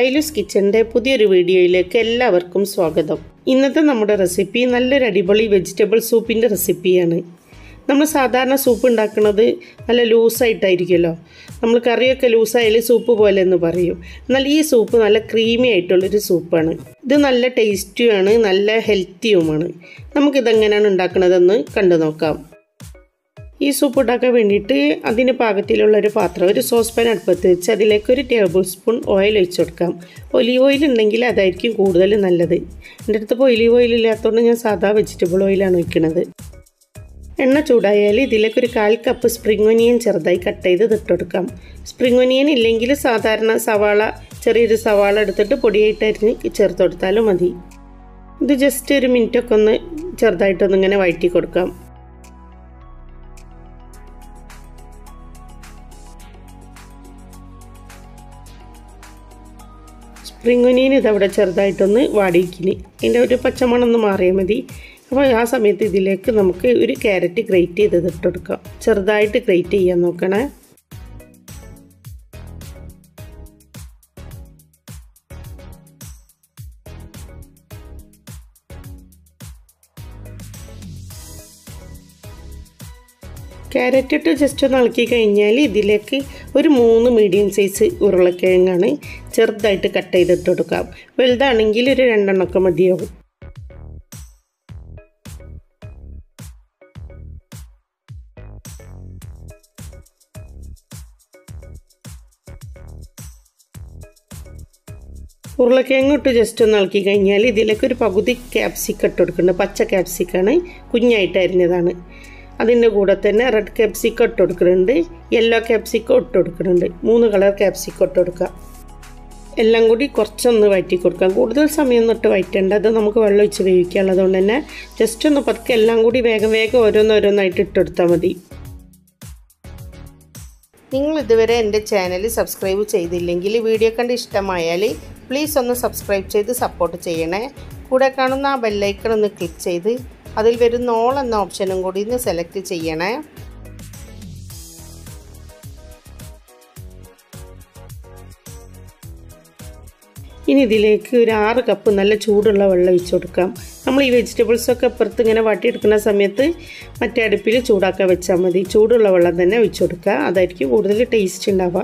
ഷൈലുസ് കിച്ചൻ്റെ പുതിയൊരു വീഡിയോയിലേക്ക് എല്ലാവർക്കും സ്വാഗതം ഇന്നത്തെ നമ്മുടെ റെസിപ്പി നല്ലൊരു അടിപൊളി വെജിറ്റബിൾ സൂപ്പിൻ്റെ റെസിപ്പിയാണ് നമ്മൾ സാധാരണ സൂപ്പ് ഉണ്ടാക്കുന്നത് നല്ല ലൂസായിട്ടായിരിക്കുമല്ലോ നമ്മൾ കറിയൊക്കെ ലൂസായാലും സൂപ്പ് പോലെ എന്ന് പറയും എന്നാൽ ഈ സൂപ്പ് നല്ല ക്രീമി ആയിട്ടുള്ളൊരു സൂപ്പാണ് ഇത് നല്ല ടേസ്റ്റിയുമാണ് നല്ല ഹെൽത്തിയുമാണ് നമുക്കിതെങ്ങനെയാണ് ഉണ്ടാക്കുന്നതെന്ന് കണ്ടു നോക്കാം ഈ സൂപ്പ് ഉണ്ടാക്കാൻ വേണ്ടിയിട്ട് അതിന് പാകത്തിലുള്ള ഒരു പാത്രം ഒരു സോസ് പാൻ അടുപ്പത്ത് വെച്ച് അതിലേക്ക് ഒരു ടേബിൾ സ്പൂൺ ഓയിൽ ഒഴിച്ചു കൊടുക്കാം ഒലീവ് ഓയിൽ ഉണ്ടെങ്കിൽ അതായിരിക്കും കൂടുതൽ നല്ലത് എൻ്റെ അടുത്ത് ഇപ്പോൾ ഒലീവ് ഓയിൽ ഇല്ലാത്തതുകൊണ്ട് ഞാൻ സാധാ വെജിറ്റബിൾ ഓയിലാണ് ഒഴിക്കുന്നത് എണ്ണ ചൂടായാൽ ഇതിലേക്ക് ഒരു കാൽ കപ്പ് സ്പ്രിംഗ് ഒനിയൻ ചെറുതായി കട്ട് ചെയ്ത് ഇട്ടുകൊടുക്കാം സ്പ്രിംഗ് ഒനിയൻ ഇല്ലെങ്കിൽ സാധാരണ സവാള ചെറിയൊരു സവാള എടുത്തിട്ട് പൊടിയായിട്ട് അരിഞ്ഞ് ചേർത്ത് കൊടുത്താലും മതി ഇത് ജസ്റ്റ് ഒരു മിനിറ്റൊക്കെ ഒന്ന് ചെറുതായിട്ടൊന്നിങ്ങനെ വഴറ്റി കൊടുക്കാം സ്പ്രിംഗ് ഒനിയൻ ഇതവിടെ ചെറുതായിട്ടൊന്ന് വാടിക്കിനി അതിൻ്റെ ഒരു പച്ചമണം ഒന്ന് മാറിയാൽ മതി അപ്പോൾ ആ സമയത്ത് ഇതിലേക്ക് നമുക്ക് ഒരു ക്യാരറ്റ് ഗ്രേറ്റ് ചെയ്തത് ഇട്ടെടുക്കാം ചെറുതായിട്ട് ഗ്രേറ്റ് ചെയ്യാൻ നോക്കണേ ക്യാരറ്റ് ഇട്ട് ജസ്റ്റ് ഒന്ന് ഇളക്കി കഴിഞ്ഞാൽ ഇതിലേക്ക് ഒരു മൂന്ന് മീഡിയം സൈസ് ഉരുളക്കിഴങ്ങാണ് ചെറുതായിട്ട് കട്ട് ചെയ്തിട്ട് കൊടുക്കാം വലുതാണെങ്കിൽ ഒരു രണ്ടെണ്ണമൊക്കെ മതിയാവും ഉരുളക്കിഴങ്ങ് ഇട്ട് ജസ്റ്റ് ഒന്ന് ഇളക്കി കഴിഞ്ഞാൽ ഇതിലേക്ക് ഒരു പകുതി ക്യാപ്സിക്കം ഇട്ട് കൊടുക്കുന്നുണ്ട് പച്ച ക്യാപ്സിക്കാണ് കുഞ്ഞായിട്ട് അരിഞ്ഞതാണ് അതിൻ്റെ കൂടെ തന്നെ റെഡ് ക്യാപ്സിക്കം ഇട്ട് കൊടുക്കുന്നുണ്ട് യെല്ലോ ക്യാപ്സിക്കം ഇട്ട് കൊടുക്കുന്നുണ്ട് മൂന്ന് കളർ ക്യാപ്സിക്കം ഇട്ട് കൊടുക്കുക എല്ലാം കൂടി കുറച്ചൊന്ന് വഴറ്റി കൊടുക്കാം കൂടുതൽ സമയം ഇട്ട് വഴറ്റേണ്ട അത് നമുക്ക് വെള്ളം ഒഴിച്ച് വേവിക്കാനുള്ളതുകൊണ്ട് തന്നെ ജസ്റ്റ് ഒന്ന് പതുക്കെ എല്ലാം കൂടി വേഗം വേഗം ഓരോന്നോരോന്നായിട്ട് ഇട്ടെടുത്താൽ മതി നിങ്ങൾ ഇതുവരെ എൻ്റെ ചാനൽ സബ്സ്ക്രൈബ് ചെയ്തില്ലെങ്കിൽ വീഡിയോ കണ്ട് ഇഷ്ടമായാൽ പ്ലീസ് ഒന്ന് സബ്സ്ക്രൈബ് ചെയ്ത് സപ്പോർട്ട് ചെയ്യണേ കൂടെ കാണുന്ന ആ ബെല്ലൈക്കൺ ഒന്ന് ക്ലിക്ക് ചെയ്ത് അതിൽ വരുന്ന ഓൾ എന്ന ഓപ്ഷനും കൂടി ഒന്ന് സെലക്ട് ചെയ്യണേ ഇനി ഇതിലേക്ക് ഒരു ആറ് കപ്പ് നല്ല ചൂടുള്ള വെള്ളം ഒഴിച്ചു കൊടുക്കാം നമ്മൾ ഈ വെജിറ്റബിൾസൊക്കെ അപ്പുറത്ത് ഇങ്ങനെ വാട്ടിയെടുക്കുന്ന സമയത്ത് മറ്റേ അടുപ്പിൽ ചൂടാക്കാൻ വെച്ചാൽ മതി ചൂടുള്ള വെള്ളം തന്നെ ഒഴിച്ചു കൊടുക്കുക അതായിരിക്കും കൂടുതൽ ടേസ്റ്റ് ഉണ്ടാവുക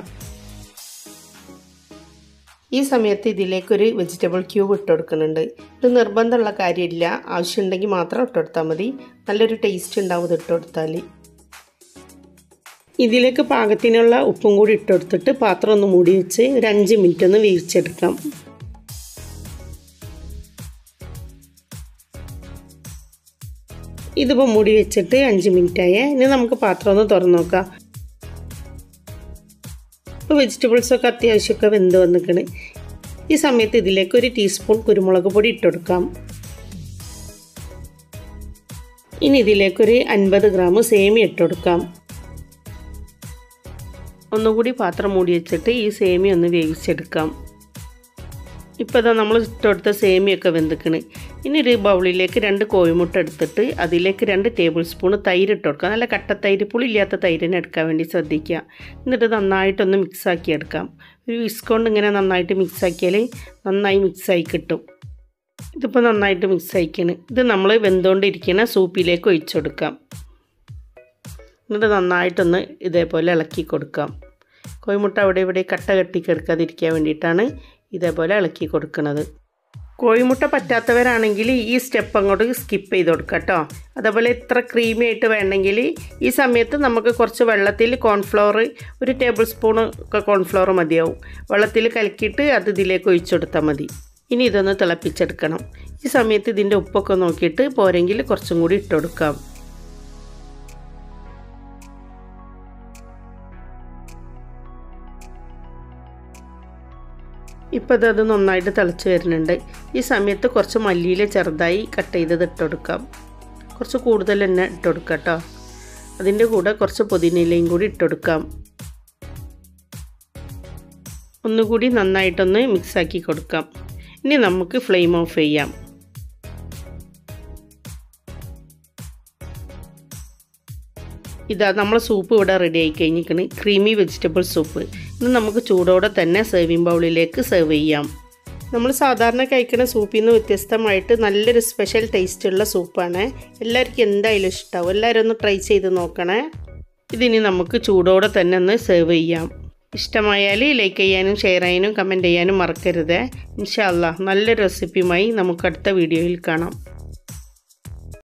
ഈ സമയത്ത് ഇതിലേക്കൊരു വെജിറ്റബിൾ ക്യൂബ് ഇട്ട് കൊടുക്കുന്നുണ്ട് ഇത് നിർബന്ധമുള്ള കാര്യമില്ല ആവശ്യമുണ്ടെങ്കിൽ മാത്രം ഇട്ട് കൊടുത്താൽ മതി നല്ലൊരു ടേസ്റ്റ് ഉണ്ടാവും ഇത് ഇട്ട് കൊടുത്താൽ ഇതിലേക്ക് പാകത്തിനുള്ള ഉപ്പും കൂടി ഇട്ട് കൊടുത്തിട്ട് പാത്രം ഒന്ന് മൂടി വെച്ച് ഒരു അഞ്ച് മിനിറ്റ് ഒന്ന് വേവിച്ചെടുക്കാം ഇതിപ്പോൾ മൂടി വെച്ചിട്ട് അഞ്ച് മിനിറ്റായേ ഇനി നമുക്ക് പാത്രം ഒന്ന് തുറന്നു നോക്കാം ഇപ്പോൾ വെജിറ്റബിൾസൊക്കെ അത്യാവശ്യമൊക്കെ വെന്ത് വന്നിക്കണ് ഈ സമയത്ത് ഇതിലേക്ക് ഒരു ടീസ്പൂൺ കുരുമുളക് പൊടി ഇട്ട് കൊടുക്കാം ഇനി ഇതിലേക്കൊരു അൻപത് ഗ്രാം സേമി ഇട്ട് കൊടുക്കാം ഒന്നുകൂടി പാത്രം മൂടി വെച്ചിട്ട് ഈ സേമി ഒന്ന് വേവിച്ചെടുക്കാം ഇപ്പോൾ ഇതാ നമ്മൾ ഇട്ടെടുത്ത സേമിയൊക്കെ വെന്തിക്കണ് ഇനി ഒരു ബൗളിലേക്ക് രണ്ട് കോഴിമുട്ട എടുത്തിട്ട് അതിലേക്ക് രണ്ട് ടേബിൾ സ്പൂൺ തൈര് ഇട്ട് കൊടുക്കുക നല്ല കട്ട തൈര് പുളിയില്ലാത്ത തൈരിനെ എടുക്കാൻ വേണ്ടി ശ്രദ്ധിക്കുക എന്നിട്ട് നന്നായിട്ടൊന്ന് മിക്സാക്കി എടുക്കാം ഒരു വിസ്കോണ്ട് ഇങ്ങനെ നന്നായിട്ട് മിക്സാക്കിയാൽ നന്നായി മിക്സായി കിട്ടും ഇതിപ്പോൾ നന്നായിട്ട് മിക്സായിക്കാണ് ഇത് നമ്മൾ വെന്തുകൊണ്ടിരിക്കുന്ന സൂപ്പിലേക്ക് ഒഴിച്ചു കൊടുക്കാം എന്നിട്ട് നന്നായിട്ടൊന്ന് ഇതേപോലെ ഇളക്കി കൊടുക്കാം കോഴിമുട്ട അവിടെ ഇവിടെ കട്ട കെട്ടി കിടക്കാതിരിക്കാൻ വേണ്ടിയിട്ടാണ് ഇതേപോലെ ഇളക്കി കൊടുക്കുന്നത് കോഴിമുട്ട പറ്റാത്തവരാണെങ്കിൽ ഈ സ്റ്റെപ്പ് അങ്ങോട്ട് സ്കിപ്പ് ചെയ്ത് കൊടുക്കുക കേട്ടോ അതേപോലെ ഇത്ര ക്രീമി ആയിട്ട് വേണമെങ്കിൽ ഈ സമയത്ത് നമുക്ക് കുറച്ച് വെള്ളത്തിൽ കോൺഫ്ലവർ ഒരു ടേബിൾ സ്പൂൺ ഒക്കെ കോൺഫ്ലവർ മതിയാവും വെള്ളത്തിൽ കലക്കിയിട്ട് അത് ഇതിലേക്ക് ഒഴിച്ചു കൊടുത്താൽ മതി ഇനി ഇതൊന്ന് തിളപ്പിച്ചെടുക്കണം ഈ സമയത്ത് ഇതിൻ്റെ ഉപ്പൊക്കെ നോക്കിയിട്ട് പോരെങ്കിൽ കുറച്ചും കൂടി ഇട്ട് കൊടുക്കാം ഇപ്പോൾ ഇത് നന്നായിട്ട് തിളച്ച് വരുന്നുണ്ട് ഈ സമയത്ത് കുറച്ച് മല്ലിയില ചെറുതായി കട്ട് ചെയ്തത് ഇട്ട് കൊടുക്കാം കുറച്ച് കൂടുതൽ തന്നെ ഇട്ട് കൊടുക്കാം കേട്ടോ അതിൻ്റെ കൂടെ കുറച്ച് പുതിനയിലയും കൂടി ഇട്ട് കൊടുക്കാം ഒന്നുകൂടി നന്നായിട്ടൊന്ന് മിക്സാക്കി കൊടുക്കാം ഇനി നമുക്ക് ഫ്ലെയിം ഓഫ് ചെയ്യാം ഇതാ നമ്മൾ സൂപ്പ് ഇവിടെ റെഡി ആയി കഴിഞ്ഞിരിക്കണ് ക്രീമി വെജിറ്റബിൾ സൂപ്പ് ഇത് നമുക്ക് ചൂടോടെ തന്നെ സെർവിങ് ബൗളിലേക്ക് സെർവ് ചെയ്യാം നമ്മൾ സാധാരണ കഴിക്കുന്ന സൂപ്പിൽ നിന്ന് വ്യത്യസ്തമായിട്ട് നല്ലൊരു സ്പെഷ്യൽ ടേസ്റ്റുള്ള സൂപ്പാണ് എല്ലാവർക്കും എന്തായാലും ഇഷ്ടമാവും എല്ലാവരും ഒന്ന് ട്രൈ ചെയ്ത് നോക്കണേ ഇതിനി നമുക്ക് ചൂടോടെ തന്നെ ഒന്ന് സെർവ് ചെയ്യാം ഇഷ്ടമായാൽ ലൈക്ക് ചെയ്യാനും ഷെയർ ചെയ്യാനും കമൻറ്റ് ചെയ്യാനും മറക്കരുത് ഇൻഷാല്ല നല്ലൊരു റെസിപ്പിയുമായി നമുക്ക് അടുത്ത വീഡിയോയിൽ കാണാം